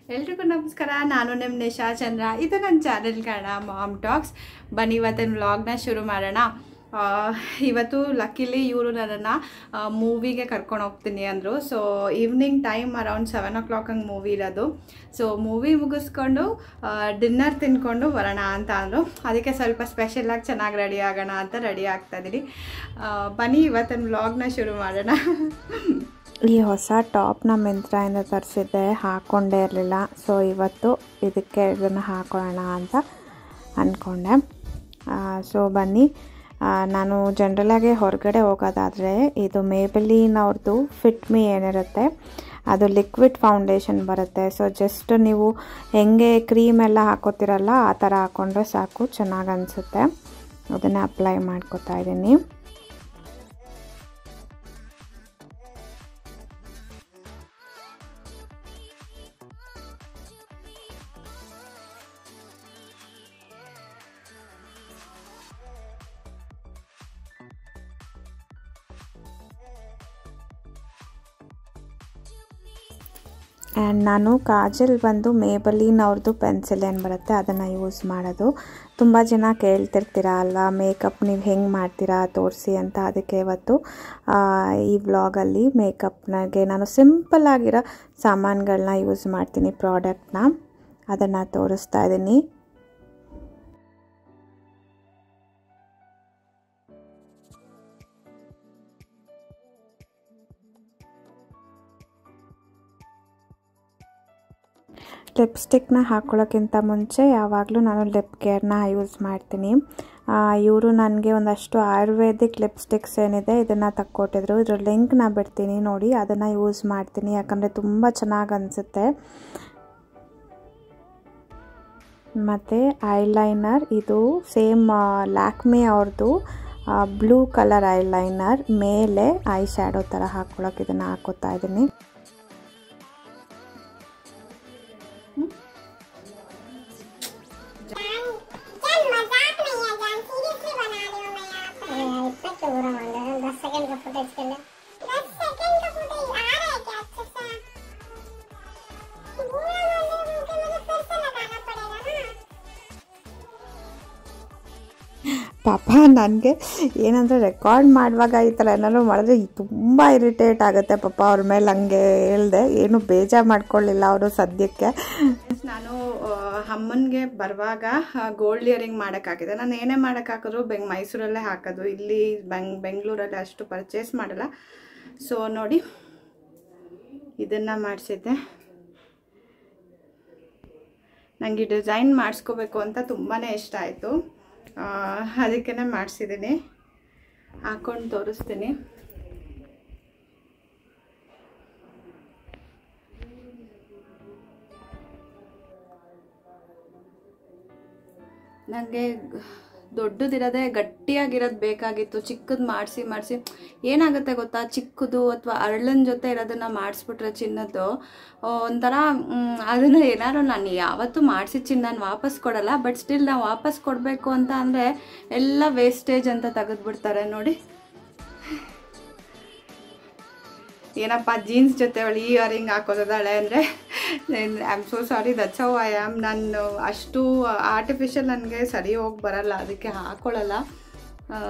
ಎಲ್ರಿಗೂ ನಮಸ್ಕಾರ ನಾನು ನಿಮ್ಮ ನಿಶಾ ಚಂದ್ರ ಇದು ನನ್ನ ಚಾನೆಲ್ ಕಾರಣ ಮಾಮ್ ಟಾಕ್ಸ್ ಬನ್ನಿ ಇವತ್ತಿನ ವ್ಲಾಗ್ನ ಶುರು ಮಾಡೋಣ ಆ, ಇವತ್ತು ಲಕ್ಕಿಲಿ ಇವರು ನನ್ನನ್ನು ಮೂವಿಗೆ ಕರ್ಕೊಂಡು ಹೋಗ್ತೀನಿ ಅಂದರು so evening time around seven o'clock ಹಂಗೆ ಮೂವಿ ಇರೋದು ಸೊ ಮೂವಿ ಮುಗಿಸ್ಕೊಂಡು ಡಿನ್ನರ್ ತಿನ್ಕೊಂಡು ಬರೋಣ ಅಂತ ಅಂದರು ಅದಕ್ಕೆ ಸ್ವಲ್ಪ ಸ್ಪೆಷಲಾಗಿ ಚೆನ್ನಾಗಿ ರೆಡಿ ಆಗೋಣ ಅಂತ ರೆಡಿ ಆಗ್ತಾಯಿದ್ದೀನಿ ಬನ್ನಿ ಇವತ್ತಿನ ವ್ಲಾಗ್ನ ಶುರು ಮಾಡೋಣ ಈ ಹೊಸ ಟಾಪ್ನ ಮಿಂತ್ರಾಯಿಂದ ತರಿಸಿದ್ದೆ ಹಾಕ್ಕೊಂಡೇ ಇರಲಿಲ್ಲ ಸೊ ಇವತ್ತು ಇದಕ್ಕೆ ಇದನ್ನು ಹಾಕೊಳ್ಳೋಣ ಅಂತ ಅಂದ್ಕೊಂಡೆ ಸೊ ಬನ್ನಿ ಆ, ನಾನು ಜನ್ರಲಾಗಿ ಹೊರಗಡೆ ಹೋಗೋದಾದರೆ ಇದು ಮೇಬಲಿನ್ ಅವ್ರದ್ದು ಫಿಟ್ ಮೀ ಏನಿರುತ್ತೆ ಅದು ಲಿಕ್ವಿಡ್ ಫೌಂಡೇಶನ್ ಬರುತ್ತೆ ಸೊ ಜಸ್ಟ್ ನೀವು ಹೆಂಗೆ ಕ್ರೀಮ್ ಎಲ್ಲ ಹಾಕೋತಿರಲ್ಲ ಆ ಥರ ಹಾಕ್ಕೊಂಡ್ರೆ ಸಾಕು ಚೆನ್ನಾಗಿ ಅನಿಸುತ್ತೆ ಅದನ್ನು ಅಪ್ಲೈ ಮಾಡ್ಕೊತಾ ಇದ್ದೀನಿ ಆ್ಯಂಡ್ ನಾನು ಕಾಜಲ್ ಬಂದು ಮೇಬಲಿನ್ ಅವ್ರದ್ದು ಪೆನ್ಸಿಲ್ ಏನು ಬರುತ್ತೆ ಅದನ್ನು ಯೂಸ್ ಮಾಡೋದು ತುಂಬ ಜನ ಕೇಳ್ತಿರ್ತೀರ ಅಲ್ವಾ ಮೇಕಪ್ ನೀವು ಹೆಂಗೆ ಮಾಡ್ತೀರಾ ತೋರಿಸಿ ಅಂತ ಅದಕ್ಕೆ ಇವತ್ತು ಆ, ಈ ವ್ಲಾಗಲ್ಲಿ ಮೇಕಪ್ನಾಗೆ ನಾನು ಸಿಂಪಲ್ ಆಗಿರೋ ಸಾಮಾನುಗಳನ್ನ ಯೂಸ್ ಮಾಡ್ತೀನಿ ಪ್ರಾಡಕ್ಟ್ನ ಅದನ್ನು ತೋರಿಸ್ತಾ ಇದ್ದೀನಿ ಲಿಪ್ಸ್ಟಿಕ್ನ ಹಾಕ್ಕೊಳ್ಳೋಕ್ಕಿಂತ ಮುಂಚೆ ಯಾವಾಗಲೂ ನಾನು ಲಿಪ್ ಕೇರ್ನ ಯೂಸ್ ಮಾಡ್ತೀನಿ ಇವರು ನನಗೆ ಒಂದಷ್ಟು ಆಯುರ್ವೇದಿಕ್ ಲಿಪ್ಸ್ಟಿಕ್ಸ್ ಏನಿದೆ ಇದನ್ನು ತಕ್ಕೊಟ್ಟಿದ್ರು ಇದ್ರ ಲಿಂಕ್ನ ಬಿಡ್ತೀನಿ ನೋಡಿ ಅದನ್ನು ಯೂಸ್ ಮಾಡ್ತೀನಿ ಯಾಕಂದರೆ ತುಂಬ ಚೆನ್ನಾಗಿ ಅನಿಸುತ್ತೆ ಮತ್ತು ಐಲೈನರ್ ಇದು ಸೇಮ್ ಲ್ಯಾಕ್ಮಿ ಅವ್ರದ್ದು ಬ್ಲೂ ಕಲರ್ ಐಲೈನರ್ ಮೇಲೆ ಐ ಶ್ಯಾಡೋ ಥರ ಹಾಕ್ಕೊಳಕ್ಕೆ ಇದನ್ನು ಹಾಕೋತಾ ಇದ್ದೀನಿ जान मजाक नहीं है जान सीरियसली बना रही हूँ मैं यहाँ पे इतना क्यों बुरा मान रहे हो दस सेकंड का फुटेज के लिए दस सेकंड का फुटेज आ रहा है क्या अच्छे से बुरा मान रहे हो कि मुझे फिर से लगाना पड़ेगा ना ಪಾಪ ನನಗೆ ಏನಂದರೆ ರೆಕಾರ್ಡ್ ಮಾಡುವಾಗ ಈ ಥರ ಏನಾದ್ರು ಮಾಡಿದ್ರೆ ತುಂಬ ಇರಿಟೇಟ್ ಆಗುತ್ತೆ ಪಾಪ ಅವ್ರ ಮೇಲೆ ಹಂಗೆ ಹೇಳ್ದೆ ಏನು ಬೇಜಾರು ಮಾಡ್ಕೊಳ್ಳಿಲ್ಲ ಅವರು ಸದ್ಯಕ್ಕೆ ನಾನು ಅಮ್ಮನಿಗೆ ಬರುವಾಗ ಗೋಲ್ಡ್ ಇಯರಿಂಗ್ ಮಾಡೋಕ್ಕಾಗಿದೆ ನಾನು ಏನೇ ಮಾಡೋಕ್ಕಾಕಿದ್ರು ಬೆಂಗ್ ಮೈಸೂರಲ್ಲೇ ಹಾಕೋದು ಇಲ್ಲಿ ಬೆಂಗ್ ಬೆಂಗಳೂರಲ್ಲಿ ಅಷ್ಟು ಪರ್ಚೇಸ್ ಮಾಡಲ್ಲ ಸೊ ನೋಡಿ ಇದನ್ನು ಮಾಡಿಸಿದ್ದೆ ನನಗೆ ಡಿಸೈನ್ ಮಾಡಿಸ್ಕೋಬೇಕು ಅಂತ ತುಂಬಾ ಇಷ್ಟ ಆಯಿತು ಅದಕ್ಕೇ ಮಾಡಿಸಿದ್ದೀನಿ ಹಾಕ್ಕೊಂಡು ತೋರಿಸ್ತೀನಿ ನನಗೆ ದೊಡ್ಡದಿರೋದೇ ಗಟ್ಟಿಯಾಗಿರೋದು ಬೇಕಾಗಿತ್ತು ಚಿಕ್ಕದು ಮಾಡಿಸಿ ಮಾಡಿಸಿ ಏನಾಗುತ್ತೆ ಗೊತ್ತಾ ಚಿಕ್ಕದು ಅಥವಾ ಅರಳನ ಜೊತೆ ಇರೋದನ್ನ ಮಾಡಿಸ್ಬಿಟ್ರೆ ಚಿನ್ನದ್ದು ಆ, ಒಂಥರ ಮ್, ಅದನ್ನು ಏನಾದ್ರು ನಾನು ಯಾವತ್ತೂ ಮಾಡಿಸಿ ಚಿನ್ನ ವಾಪಸ್ ಕೊಡಲ್ಲ ಬಟ್ ಸ್ಟಿಲ್ ನಾವು ವಾಪಸ್ ಕೊಡಬೇಕು ಅಂತ ಅಂದರೆ ಎಲ್ಲ ವೇಸ್ಟೇಜ್ ಅಂತ ತೆಗೆದ್ಬಿಡ್ತಾರೆ ನೋಡಿ ಏನಪ್ಪ ಜೀನ್ಸ್ ಜೊತೆ ಅವಳು ಈ ಇಯರಿಂಗ್ ಹಾಕೋದಾಳೆ ಅಂದರೆ I am so sorry that's how I am ನಾನು ಅಷ್ಟು ಆರ್ಟಿಫಿಷಿಯಲ್ ನನಗೆ ಸರಿ ಹೋಗಿ ಬರಲ್ಲ ಅದಕ್ಕೆ ಹಾಕೊಳ್ಳಲ್ಲ ಆ,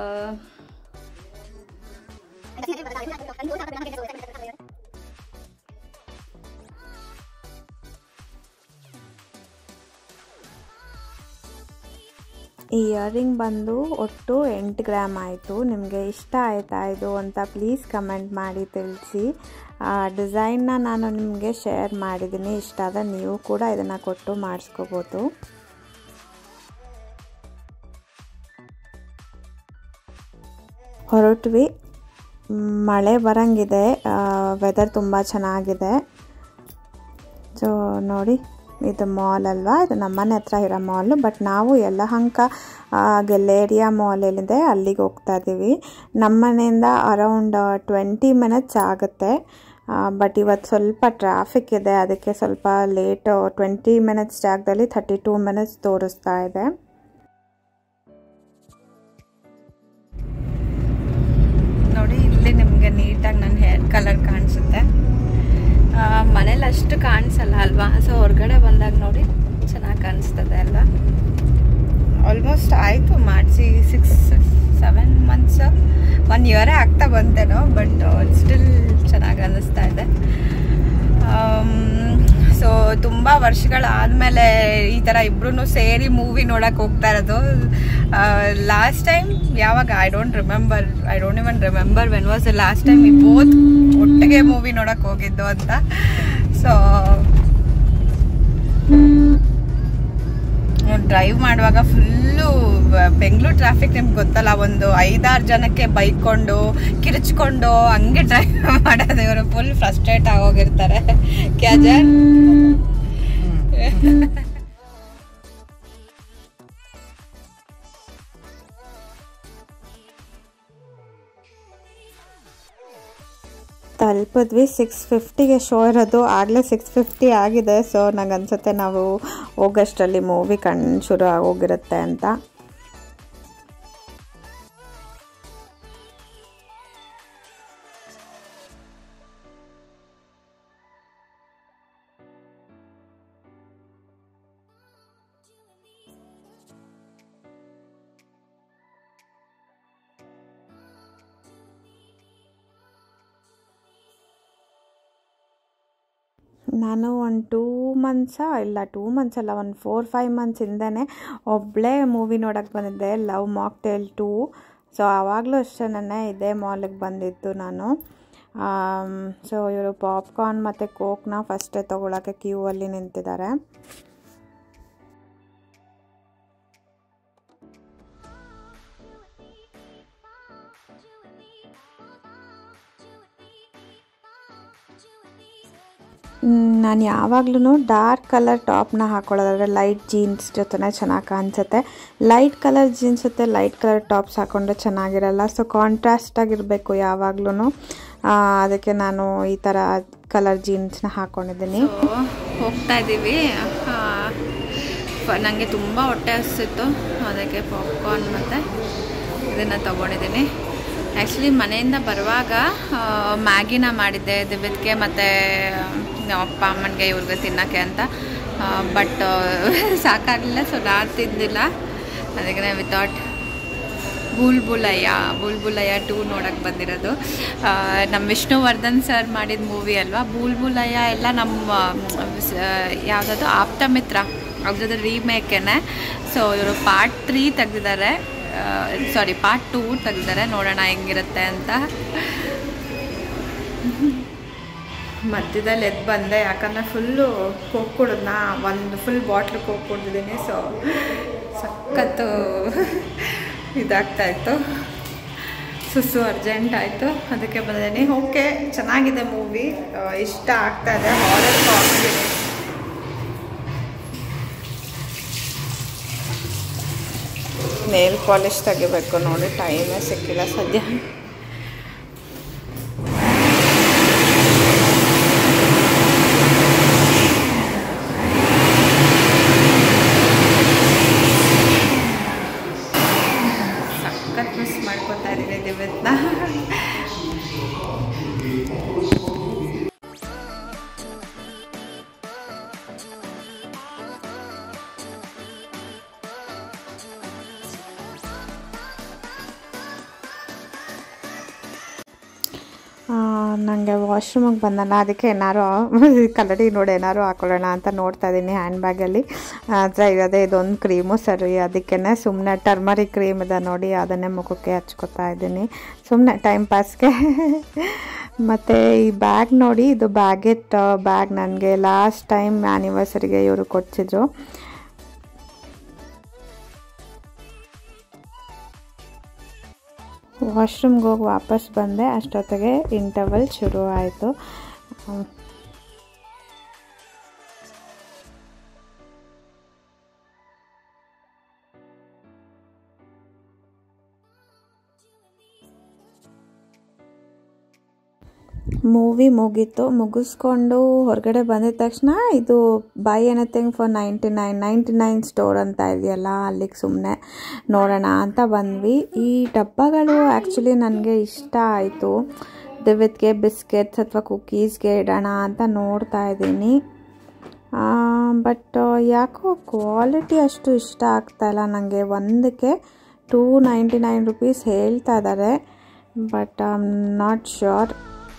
ಈ ಇಯರಿಂಗ್ ಬಂದು ಒಟ್ಟು ಎಂಟು ಗ್ರಾಮ್ ಆಯಿತು ನಿಮಗೆ ಇಷ್ಟ ಆಯಿತಾ ಇದು ಅಂತ ಪ್ಲೀಸ್ ಕಮೆಂಟ್ ಮಾಡಿ ತಿಳಿಸಿ ಡಿಸೈನ್ನ ನಾನು ನಿಮಗೆ ಶೇರ್ ಮಾಡಿದ್ದೀನಿ ಇಷ್ಟ ಆದ ನೀವು ಕೂಡ ಇದನ್ನು ಕೊಟ್ಟು ಮಾಡಿಸ್ಕೋಬೋದು ಹೊರಟ್ವಿ ಮ್, ಮಳೆ ಬರಂಗಿದೆ ವೆದರ್ ತುಂಬ ಚೆನ್ನಾಗಿದೆ ಸೊ ನೋಡಿ ಇದು ಮಾಲ್ ಅಲ್ವಾ ಇದು ನಮ್ಮನೆ ಹತ್ರ ಇರೋ ಮಾಲು ಬಟ್ ನಾವು ಯಲಹಂಕ ಆ, ಗೆಲ್ಲೇರಿಯಾ ಮಾಲ್ ಏನಿದೆ ಅಲ್ಲಿಗೆ ಹೋಗ್ತಾ ಇದ್ದೀವಿ ನಮ್ಮ ಮನೆಯಿಂದ ಅರೌಂಡ್ ಟ್ವೆಂಟಿ ಮಿನಿಟ್ಸ್ ಆಗುತ್ತೆ ಬಟ್ ಇವತ್ತು ಸ್ವಲ್ಪ ಟ್ರಾಫಿಕ್ ಇದೆ ಅದಕ್ಕೆ ಸ್ವಲ್ಪ ಲೇಟ್ ಟ್ವೆಂಟಿ ಮಿನಿಟ್ಸ್ ಜಾಗದಲ್ಲಿ ಥರ್ಟಿ ಟೂ ಮಿನಿಟ್ಸ್ ತೋರಿಸ್ತಾ ಇದೆ ನೋಡಿ ಇಲ್ಲಿ ನಿಮಗೆ ನೀಟಾಗಿ ನನ್ನ ಹೇರ್ ಕಲರ್ ಕಾಣಿಸುತ್ತೆ ಮನೇಲಿ ಅಷ್ಟು ಕಾಣಿಸಲ್ಲ ಅಲ್ವಾ ಸೊ ಹೊರಗಡೆ ಒನ್ ಇಯರೇ ಆಗ್ತಾ ಬಂತೇನೋ ಬಟ್ ಸ್ಟಿಲ್ ಚೆನ್ನಾಗಿ ಅನ್ನಿಸ್ತಾ ಇದೆ ಸೊ ತುಂಬ ವರ್ಷಗಳಾದಮೇಲೆ ಈ ಥರ ಇಬ್ರು ಸೇರಿ ಮೂವಿ ನೋಡಕ್ಕೆ ಹೋಗ್ತಾ ಇರೋದು ಲಾಸ್ಟ್ ಟೈಮ್ ಯಾವಾಗ I don't remember I don't even remember when was the last time ಈ ಬೋತ್ ಒಟ್ಟಿಗೆ ಮೂವಿ ನೋಡಕ್ಕೆ ಹೋಗಿದ್ದು ಅಂತ ಸೊ ಡ್ರೈವ್ ಮಾಡುವಾಗ ಫುಲ್ಲು ಬೆಂಗಳೂರು ಟ್ರಾಫಿಕ್ ನಿಮ್ಗೆ ಗೊತ್ತಲ್ಲ ಒಂದು ಐದಾರು ಜನಕ್ಕೆ ಬೈಕೊಂಡು ಕಿರ್ಚ್ಕೊಂಡು ಹಂಗೆ ಡ್ರೈವ್ ಮಾಡೋದು ಇವರು ಫುಲ್ ಫ್ರಸ್ಟ್ರೇಟ್ ಆಗೋಗಿರ್ತಾರೆ ಕ್ಯಾಜರ್ ತಲುಪಿದ್ವಿ ಸಿಕ್ಸ್ ಫಿಫ್ಟಿಗೆ ಶೋ ಇರೋದು ಆಗಲೇ ಸಿಕ್ಸ್ ಫಿಫ್ಟಿ ಆಗಿದೆ ಸೊ ನಂಗೆ ಅನ್ಸುತ್ತೆ ನಾವು ಹೋಗೋಷ್ಟರಲ್ಲಿ ಮೂವಿ ಕಣ್ ಶುರು ಆಗೋಗಿರುತ್ತೆ ಅಂತ ನಾನು ಒಂದು ಟೂ ಮಂತ್ಸ ಇಲ್ಲ ಟೂ ಮಂತ್ಸ್ ಅಲ್ಲ ಒಂದು ಫೋರ್ ಫೈವ್ ಮಂತ್ಸ್ ಹಿಂದೆನೇ ಒಬ್ಬಳೇ ಮೂವಿ ನೋಡೋಕ್ಕೆ ಬಂದಿದ್ದೆ love mocktail two so ಆವಾಗಲೂ ಅಷ್ಟೇ ನನ್ನ ಇದೇ ಮಾಲಿಗೆ ಬಂದಿದ್ದು ನಾನು ಸೊ ಇವರು ಪಾಪ್ಕಾರ್ನ್ ಮತ್ತು ಕೋಕ್ನ ಫಸ್ಟೇ ತೊಗೊಳಕ್ಕೆ ಕ್ಯೂ ಅಲ್ಲಿ ನಿಂತಿದ್ದಾರೆ ನಾನು ಯಾವಾಗ್ಲೂ ಡಾರ್ಕ್ ಕಲರ್ ಟಾಪ್ನ ಹಾಕೊಳ್ಳೋದಾದ್ರೆ ಲೈಟ್ ಜೀನ್ಸ್ ಜೊತೆನೇ ಚೆನ್ನಾಗಿ ಕಾಣಿಸುತ್ತೆ ಲೈಟ್ ಕಲರ್ ಜೀನ್ಸ್ ಜೊತೆ ಲೈಟ್ ಕಲರ್ ಟಾಪ್ಸ್ ಹಾಕೊಂಡ್ರೆ ಚೆನ್ನಾಗಿರಲ್ಲ ಸೊ ಕಾಂಟ್ರಾಸ್ಟ್ ಆಗಿರಬೇಕು ಯಾವಾಗ್ಲೂ ಅದಕ್ಕೆ ನಾನು ಈ ಥರ ಕಲರ್ ಜೀನ್ಸ್ನ ಹಾಕ್ಕೊಂಡಿದ್ದೀನಿ ಹೋಗ್ತಾ ಇದ್ದೀವಿ ನನಗೆ ತುಂಬ ಹೊಟ್ಟೆ ಹಸಿತ್ತು ಅದಕ್ಕೆ ಪಾಪ್ಕಾರ್ನ್ ಮತ್ತು ಇದನ್ನು ತೊಗೊಂಡಿದ್ದೀನಿ ಆ್ಯಕ್ಚುಲಿ ಮನೆಯಿಂದ ಬರುವಾಗ ಮ್ಯಾಗಿನ ಮಾಡಿದ್ದೆ ದಿವ್ಯದ್ಗೆ ಮತ್ತು ನಮ್ಮ ಅಪ್ಪ ಅಮ್ಮನಿಗೆ ಇವ್ರಿಗೆ ತಿನ್ನೋಕ್ಕೆ ಅಂತ ಬಟ್ ಸಾಕಾಗಲಿಲ್ಲ ಸೊ ನಾನು ತಿಂದಿಲ್ಲ ಅದಕ್ಕೆ ವಿತೌಟ್ ಬೂಲ್ ಬುಲಯ್ಯ ಬೂಲ್ ಬುಲಯ್ಯ ಟೂ ನೋಡೋಕ್ಕೆ ಬಂದಿರೋದು ನಮ್ಮ ವಿಷ್ಣುವರ್ಧನ್ ಸರ್ ಮಾಡಿದ ಮೂವಿ ಅಲ್ವಾ ಬೂಲ್ ಬುಲಯ್ಯ ಎಲ್ಲ ನಮ್ಮ ಯಾವುದಾದ್ರು ಆಪ್ತ ಮಿತ್ರ ಅದ್ರದ್ದು ರೀಮೇಕೇನೆ ಸೊ ಇವರು ಪಾರ್ಟ್ ತ್ರೀ ತೆಗೆದಿದ್ದಾರೆ ಸಾರಿ ಪಾರ್ಟ್ ಟೂ ತೆಗೆದಿದ್ದಾರೆ ನೋಡೋಣ ಹೆಂಗಿರುತ್ತೆ ಅಂತ ಮಧ್ಯದಲ್ಲಿ ಎದ್ದು ಬಂದೆ ಯಾಕಂದರೆ ಫುಲ್ಲು ಕೋಕ್ ಕುಡಿದ್ನ ಒಂದು ಫುಲ್ ಬಾಟ್ಲು ಕೋಕ್ ಕುಡ್ದಿದ್ದೀನಿ ಸೊ ಸಖತ್ತು ಇದಾಗ್ತಾಯಿತ್ತು ಸುಸ್ಸು ಅರ್ಜೆಂಟ್ ಆಯಿತು ಅದಕ್ಕೆ ಬಂದಿದ್ದೀನಿ ಓಕೆ ಚೆನ್ನಾಗಿದೆ ಮೂವಿ ಇಷ್ಟ ಆಗ್ತಾ ಇದೆ ಹಾರರ್ ಕಾಮಿಡಿ ನೇಲ್ ಪಾಲಿಶ್ ತೆಗಿಬೇಕು ನೋಡಿ ಟೈಮೇ ಸಿಕ್ಕಿಲ್ಲ ಸದ್ಯ ಸಖತ್ ಮಿಸ್ ಮಾಡ್ಕೊತಾ ಇದ್ದೀನಿ ದಿವ್ಯತ್ನ ನನಗೆ ವಾಶ್ರೂಮಿಗೆ ಬಂದಲ್ಲ ಅದಕ್ಕೆ ಏನಾರು ಕಲ್ಲಡಿ ನೋಡಿ ಏನಾರು ಹಾಕೊಳ್ಳೋಣ ಅಂತ ನೋಡ್ತಾ ಇದ್ದೀನಿ ಹ್ಯಾಂಡ್ ಬ್ಯಾಗಲ್ಲಿ ಆದರೆ ಅದೇ ಇದೊಂದು ಕ್ರೀಮು ಸರಿ ಅದಕ್ಕೇ ಸುಮ್ಮನೆ ಟರ್ಮರಿಕ್ ಕ್ರೀಮ್ ಇದೆ ನೋಡಿ ಅದನ್ನೇ ಮುಖಕ್ಕೆ ಹಚ್ಕೊತಾ ಇದ್ದೀನಿ ಸುಮ್ಮನೆ ಟೈಮ್ ಪಾಸ್ಗೆ ಮತ್ತು ಈ ಬ್ಯಾಗ್ ನೋಡಿ ಇದು ಬ್ಯಾಗೆಟ್ ಬ್ಯಾಗ್ ನನಗೆ ಲಾಸ್ಟ್ ಟೈಮ್ ಆ್ಯನಿವರ್ಸರಿಗೆ ಇವರು ಕೊಡ್ಸಿದ್ರು ವಾಶ್ರೂಮ್ಗೆ ಹೋಗಿ ವಾಪಸ್ ಬಂದೆ ಅಷ್ಟೊತ್ತಿಗೆ ಇಂಟರ್ವಲ್ ಶುರು ಆಯಿತು ಮೂವಿ ಮುಗೀತು ಮುಗಿಸ್ಕೊಂಡು ಹೊರಗಡೆ ಬಂದಿದ ತಕ್ಷಣ ಇದು buy anything for ninety nine ninety nine store ಅಂತ ಇದೆಯಲ್ಲ ಅಲ್ಲಿಗೆ ಸುಮ್ಮನೆ ನೋಡೋಣ ಅಂತ ಬಂದ್ವಿ ಈ ಡಬ್ಬಗಳು ಆ್ಯಕ್ಚುಲಿ ನನಗೆ ಇಷ್ಟ ಆಯಿತು ದಿವಿತ್ಗೆ ಬಿಸ್ಕೆಟ್ಸ್ ಅಥವಾ ಕುಕ್ಕೀಸ್ಗೆ ಇಡೋಣ ಅಂತ ನೋಡ್ತಾ ಇದ್ದೀನಿ ಬಟ್ ಯಾಕೋ ಕ್ವಾಲಿಟಿ ಅಷ್ಟು ಇಷ್ಟ ಆಗ್ತಾಯಿಲ್ಲ ನನಗೆ ಒಂದಕ್ಕೆ ಟೂ ನೈಂಟಿ ನೈನ್ ರುಪೀಸ್ ಹೇಳ್ತಾ ಇದ್ದಾರೆ but I am not sure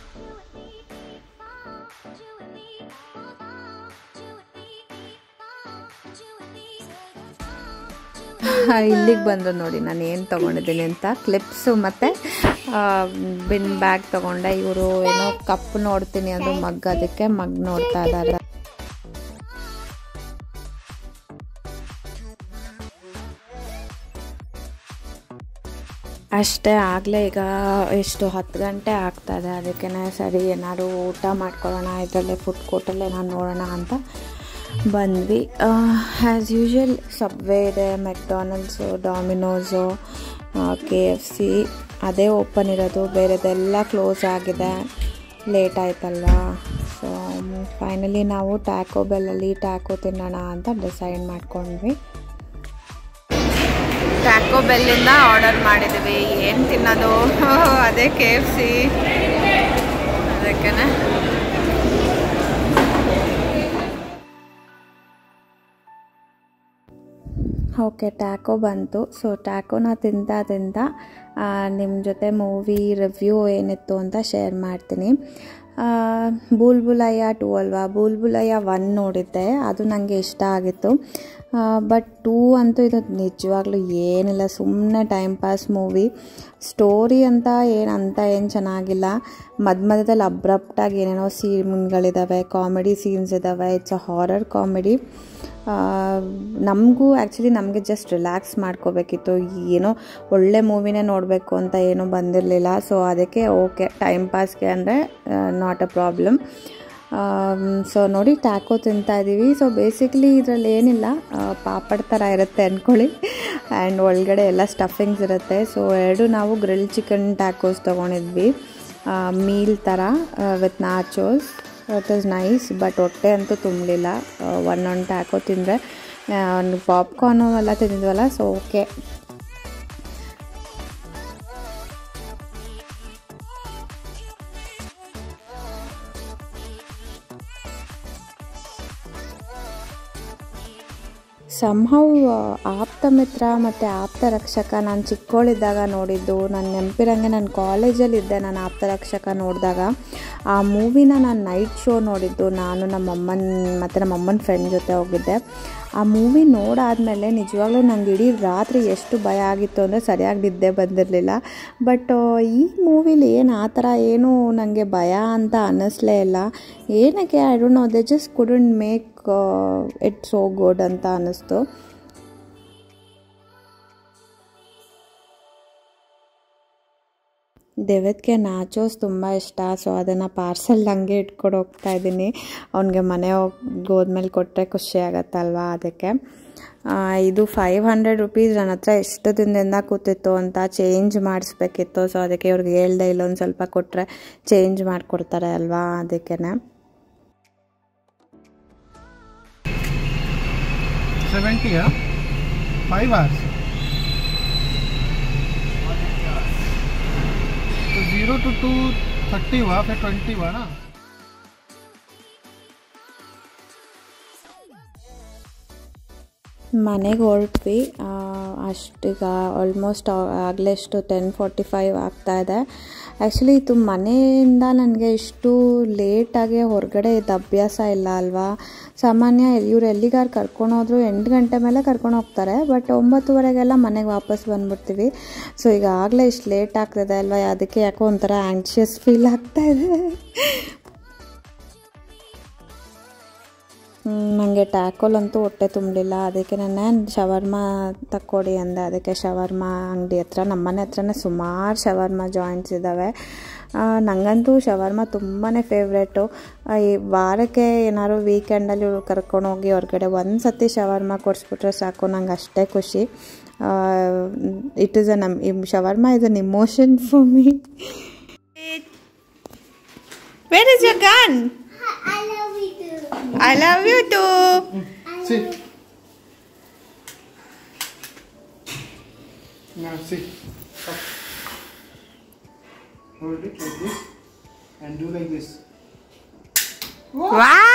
ಇಲ್ಲಿಗೆ ಬಂದು ನೋಡಿ ನಾನು ಏನು ತೊಗೊಂಡಿದ್ದೀನಿ ಅಂತ ಕ್ಲಿಪ್ಸು ಮತ್ತು ಬಿನ್ ಬ್ಯಾಗ್ ತೊಗೊಂಡೆ ಇವರು ಏನೋ ಕಪ್ ನೋಡ್ತೀನಿ ಅದು ಮಗ್ ಅದಕ್ಕೆ ಮಗ್ ನೋಡ್ತಾ ಇದ್ದಾರೆ ಅಷ್ಟೇ ಆಗಲೇ ಈಗ ಎಷ್ಟು ಹತ್ತು ಗಂಟೆ ಆಗ್ತಾಯಿದೆ ಅದಕ್ಕೆ ಸರಿ ಏನಾದ್ರು ಊಟ ಮಾಡ್ಕೊಳ್ಳೋಣ ಇದರಲ್ಲೇ ಫುಡ್ ಕೋರ್ಟಲ್ಲೇ ನಾನು ನೋಡೋಣ ಅಂತ ಬಂದ್ವಿ ಆ್ಯಸ್ ಯೂಶ್ವಲ್ ಸಬ್ವೇ ಇದೆ McDonald's Domino's K F C ಅದೇ ಓಪನ್ ಇರೋದು ಬೇರೆದೆಲ್ಲ ಕ್ಲೋಸ್ ಆಗಿದೆ ಲೇಟ್ ಆಯ್ತಲ್ವಾ ಸೊ ಫೈನಲಿ ನಾವು ಟ್ಯಾಕೋ ಬೆಲ್ಲಲ್ಲಿ ಟ್ಯಾಕೋ ತಿನ್ನೋಣ ಅಂತ ಡಿಸೈಡ್ ಮಾಡ್ಕೊಂಡ್ವಿ ಟ್ಯಾಕೋ ಬೆಲ್ಲಿಂದ ಆರ್ಡರ್ ಮಾಡಿದ್ವಿ ಏನು ತಿನ್ನೋದು ಅದೇ ಕೆ ಎಫ್ ಸಿ ಅದಕ್ಕೆ ಓಕೆ ಟ್ಯಾಕೋ ಬಂತು ಸೊ ಟ್ಯಾಕೋನ ತಿಂತಾ ತಿಂತಾ ನಿಮ್ಮ ಜೊತೆ ಮೂವಿ ರಿವ್ಯೂ ಏನಿತ್ತು ಅಂತ ಶೇರ್ ಮಾಡ್ತೀನಿ ಬೂಲ್ ಬುಲಯ್ಯ ಟೂ ಅಲ್ವಾ ಬೂಲ್ ಬುಲಯ್ಯ ಒನ್ ನೋಡಿದ್ದೆ ಅದು ನನಗೆ ಇಷ್ಟ ಆಗಿತ್ತು ಬಟ್ ಟೂ ಅಂತೂ ಇದು ನಿಜವಾಗ್ಲೂ ಏನಿಲ್ಲ ಸುಮ್ಮನೆ ಟೈಮ್ ಪಾಸ್ ಮೂವಿ ಸ್ಟೋರಿ ಅಂತ ಏನು ಅಂತ ಏನು ಚೆನ್ನಾಗಿಲ್ಲ ಮಧ್ಯ ಮಧ್ಯದಲ್ಲಿ ಅಬ್ರಪ್ಟಾಗಿ ಏನೇನೋ ಸೀನ್ಗಳಿದ್ದಾವೆ ಕಾಮಿಡಿ ಸೀನ್ಸ್ ಇದ್ದಾವೆ ಇಟ್ಸ್ ಅ ಹಾರರ್ ಕಾಮಿಡಿ ನಮಗೂ ಆ್ಯಕ್ಚುಲಿ ನಮಗೆ ಜಸ್ಟ್ ರಿಲ್ಯಾಕ್ಸ್ ಮಾಡ್ಕೋಬೇಕಿತ್ತು ಏನೋ ಒಳ್ಳೆ ಮೂವಿನೇ ನೋಡಬೇಕು ಅಂತ ಏನೂ ಬಂದಿರಲಿಲ್ಲ ಸೊ ಅದಕ್ಕೆ ಓಕೆ ಟೈಮ್ ಪಾಸ್ಗೆ ಅಂದರೆ ನಾಟ್ ಅ ಪ್ರಾಬ್ಲಮ್ ಸೊ ನೋಡಿ ಟ್ಯಾಕೋ ತಿಂತಾ ಇದ್ದೀವಿ ಸೊ ಬೇಸಿಕ್ಲಿ ಇದರಲ್ಲಿ ಏನಿಲ್ಲ ಪಾಪಡ್ ಥರ ಇರುತ್ತೆ ಅಂದ್ಕೊಳ್ಳಿ ಆ್ಯಂಡ್ ಒಳಗಡೆ ಎಲ್ಲ ಸ್ಟಫಿಂಗ್ಸ್ ಇರುತ್ತೆ ಸೊ ಎರಡು ನಾವು ಗ್ರಿಲ್ ಚಿಕನ್ ಟ್ಯಾಕೋಸ್ ತೊಗೊಂಡಿದ್ವಿ ಮೀಲ್ ಥರ with nachos it is nice but ಹೊಟ್ಟೆ ಅಂತೂ ತುಂಬಲಿಲ್ಲ ಒಂದೊಂದು ಟ್ಯಾಕೋ ತಿಂದರೆ ಪಾಪ್ಕಾರ್ನು ಎಲ್ಲ ತಿಂದಿದ್ವಲ್ಲ ಸೊ ಓಕೆ ಸಂಹೌ ಆಪ್ತ ಮಿತ್ರ ಮತ್ತು ಆಪ್ತ ರಕ್ಷಕ ನಾನು ಚಿಕ್ಕವಳಿದ್ದಾಗ ನೋಡಿದ್ದು ನಾನು ನೆನಪಿರಂಗೆ ನಾನು ಕಾಲೇಜಲ್ಲಿದ್ದೆ ನಾನು ಆಪ್ತ ರಕ್ಷಕ ನೋಡಿದಾಗ ಆ ಮೂವಿನ ನಾನು ನೈಟ್ ಶೋ ನೋಡಿದ್ದು ನಾನು ನಮ್ಮಮ್ಮನ ಮತ್ತು ನಮ್ಮಮ್ಮನ ಫ್ರೆಂಡ್ ಜೊತೆ ಹೋಗಿದ್ದೆ ಆ ಮೂವಿ ನೋಡಾದಮೇಲೆ ನಿಜವಾಗ್ಲೂ ನಂಗೆ ಇಡೀ ರಾತ್ರಿ ಎಷ್ಟು ಭಯ ಆಗಿತ್ತು ಅಂದರೆ ಸರಿಯಾಗಿ ನಿದ್ದೆ ಬಂದಿರಲಿಲ್ಲ ಬಟ್ ಈ ಮೂವಿಲಿ ಏನು ಆ ಥರ ಏನೂ ನನಗೆ ಭಯ ಅಂತ ಅನ್ನಿಸ್ಲೇ ಇಲ್ಲ ಏನಕ್ಕೆ I don't know they just couldn't make it so good ಅಂತ ಅನ್ನಿಸ್ತು ದೇವತ್ಗೆ ನಾಚೋಸ್ ತುಂಬ ಇಷ್ಟ ಸೊ ಅದನ್ನು ಪಾರ್ಸಲ್ ಹಂಗೆ ಇಟ್ಕೊಂಡು ಹೋಗ್ತಾ ಇದ್ದೀನಿ ಅವನಿಗೆ ಮನೆ ಹೋಗಿ ಹೋದ್ಮೇಲೆ ಕೊಟ್ಟರೆ ಖುಷಿ ಆಗತ್ತಲ್ವಾ ಅದಕ್ಕೆ ಇದು ಫೈವ್ ಹಂಡ್ರೆಡ್ ರುಪೀಸ್ ನನ್ನ ಹತ್ರ ಎಷ್ಟು ದಿನದಿಂದ ಕೂತಿತ್ತು ಅಂತ ಚೇಂಜ್ ಮಾಡಿಸ್ಬೇಕಿತ್ತು ಸೊ ಅದಕ್ಕೆ ಇವ್ರಿಗೆ ಹೇಳ್ದೆ ಇಲ್ಲೊಂದು ಸ್ವಲ್ಪ ಕೊಟ್ಟರೆ ಚೇಂಜ್ ಮಾಡಿಕೊಡ್ತಾರೆ ಅಲ್ವಾ ಅದಕ್ಕೇ सेवेंटी है फाइव आवर्स तो जीरो टू टू थर्टी हुआ फिर ट्वेंटी हुआ ना ಮನೆಗೆ ಹೊರಟ್ವಿ ಅಷ್ಟೀಗ ಆಲ್ಮೋಸ್ಟ್ ಆಗಲೇ ಎಷ್ಟು ಟೆನ್ ಫಾರ್ಟಿ ಫೈವ್ ಆಗ್ತಾಯಿದೆ ಆ್ಯಕ್ಚುಲಿ ಇದು ಮನೆಯಿಂದ ನನಗೆ ಇಷ್ಟು ಲೇಟಾಗಿ ಹೊರಗಡೆ ಇದ್ದ ಅಭ್ಯಾಸ ಇಲ್ಲ ಅಲ್ವಾ ಸಾಮಾನ್ಯ ಇವ್ರು ಎಲ್ಲಿಗಾರು ಕರ್ಕೊಂಡೋದ್ರು ಎಂಟು ಗಂಟೆ ಮೇಲೆ ಕರ್ಕೊಂಡು ಹೋಗ್ತಾರೆ ಬಟ್ ಒಂಬತ್ತುವರೆಗೆಲ್ಲ ಮನೆಗೆ ವಾಪಸ್ ಬಂದ್ಬಿಡ್ತೀವಿ ಸೊ ಈಗ ಆಗಲೇ ಇಷ್ಟು ಲೇಟ್ ಆಗ್ತದೆ ಅಲ್ವಾ ಅದಕ್ಕೆ ಯಾಕೋ ಒಂಥರ ಆ್ಯಂಕ್ಷಿಯಸ್ ಫೀಲ್ ಆಗ್ತಾಯಿದೆ ನನಗೆ ಟ್ಯಾಕೋಲ್ ಅಂತೂ ಹೊಟ್ಟೆ ತುಂಬಲಿಲ್ಲ ಅದಕ್ಕೆ ನಾನು ಶವರ್ಮ ತಕ್ಕೊಡಿ ಅಂದೆ ಅದಕ್ಕೆ ಶವರ್ಮ ಅಂಗಡಿ ಹತ್ರ ನಮ್ಮನೆ ಹತ್ರನೇ ಸುಮಾರು ಶವರ್ಮ ಜಾಯಿಂಟ್ಸ್ ಇದ್ದಾವೆ ನನಗಂತೂ ಶವರ್ಮ ತುಂಬಾ ಫೇವ್ರೇಟು ಈ ವಾರಕ್ಕೆ ಏನಾದ್ರು ವೀಕೆಂಡಲ್ಲಿ ಕರ್ಕೊಂಡೋಗಿ ಹೊರಗಡೆ ಒಂದು ಸತಿ ಶವರ್ಮ ಕೊಡಿಸ್ಬಿಟ್ರೆ ಸಾಕು ನಂಗೆ ಅಷ್ಟೇ ಖುಷಿ it is a num shawarma is an emotion for me where is your gun I love you too. I love you too See. Now see. Up. Hold it like this and do like this. Wow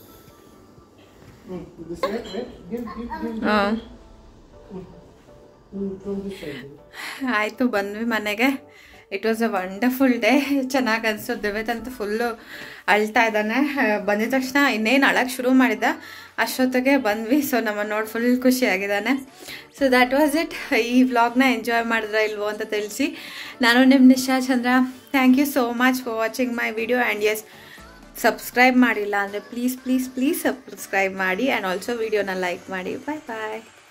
Mm, this way, wait, give, give, give. ಹಾಂ ಆಯಿತು ಬಂದ್ವಿ ಮನೆಗೆ it was a wonderful day ಚೆನ್ನಾಗಿ ಅನಿಸ್ತು ದಿವ್ಯತ್ ಅಂತೂ full ಅಳ್ತಾ ಇದ್ದಾನೆ ಆ, ಬಂದಿದ ತಕ್ಷಣ ಇನ್ನೇನು ಅಳಕ್ಕೆ ಶುರು ಮಾಡಿದ್ದ ಅಷ್ಟೊತ್ತಿಗೆ ಬಂದ್ವಿ ಸೊ ನಮ್ಮನ್ನು ನೋಡಿ ಫುಲ್ ಖುಷಿಯಾಗಿದ್ದಾನೆ ಸೊ ದ್ಯಾಟ್ ವಾಸ್ ಇಟ್ ಈ ವ್ಲಾಗ್ನ ಎಂಜಾಯ್ ಮಾಡಿದ್ರೆ ಇಲ್ವೋ ಅಂತ ತಿಳಿಸಿ ನಾನು ನಿಮ್ಮ Nisha Chandra thank you so much for watching my video and ಎಸ್ ಸಬ್ಸ್ಕ್ರೈಬ್ ಮಾಡಿಲ್ಲ ಅಂದರೆ ಪ್ಲೀಸ್ ಪ್ಲೀಸ್ ಪ್ಲೀಸ್ ಸಬ್ಸ್ಕ್ರೈಬ್ ಮಾಡಿ ಆ್ಯಂಡ್ ಆಲ್ಸೋ ವಿಡಿಯೋನ ಲೈಕ್ ಮಾಡಿ ಬಾಯ್ ಬಾಯ್